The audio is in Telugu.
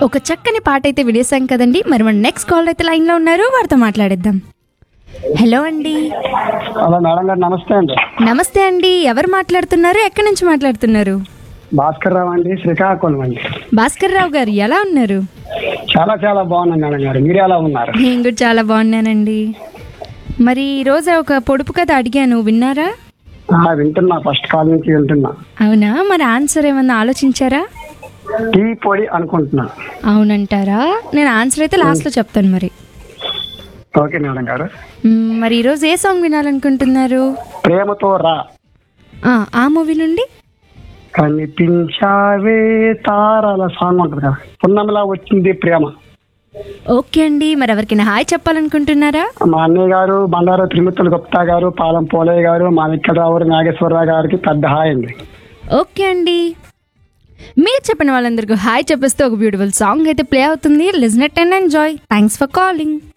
ఒక చక్కని పాట అయితే వినేసాం కదండి మరి మన నెక్స్ట్ కాల్ అయితే లైన్లో ఉన్నారు వారితో మాట్లాడేద్దాం హలో అండి హలో మేడం గారు నమస్తే అండి నమస్తే అండి ఎవరు మాట్లాడుతున్నారు ఎక్కడి నుంచి మాట్లాడుతున్నారు భాస్కర్ రావు అండి శ్రీకాకుళం అండి భాస్కర్ రావు గారు ఎలా ఉన్నారు చాలా చాలా బాగున్నాను మేడం గారు మీరు ఎలా ఉన్నారు నేను కూడా చాలా బాగున్నానండి మరి ఈరోజు ఒక పొడుపు కథ అడిగాను విన్నారా ఆ, వింటున్నా ఫస్ట్ కాల్ నుంచి వింటున్నా అవునా మరి ఆన్సర్ ఏమన్నా ఆలోచించారా టీ పొడి అనుకుంటున్నా అవునంటారా నేను ఆన్సర్ అయితే లాస్ట్లో చెప్తాను మరి ఓకే మేడం గారు మ్మ్, మరి ఈరోజు ఏ సాంగ్ వినాలనుకుంటున్నారు ప్రేమతో రా ఆ, ఆ మూవీ నుండి కనిపించావే తారాల సాంగ్ ఉంటుంది కదా పున్నమిలా వచ్చింది ప్రేమ ఓకే అండి మరి ఎవరికైనా హాయ్ చెప్పాలనుకుంటున్నారా మా అన్నయ్య గారు బండారు తిరుమతుల గుప్తా గారు పాలం పోలయ్య గారు మాణిక్యరావు నాగేశ్వరరావు గారికి పెద్ద హాయ్ అండి ఓకే అండి మీరు చెప్పిన వాళ్ళందరికీ హాయ్ చెప్పేస్తే ఒక బ్యూటిఫుల్ సాంగ్ అయితే ప్లే అవుతుంది listen and enjoy thanks for calling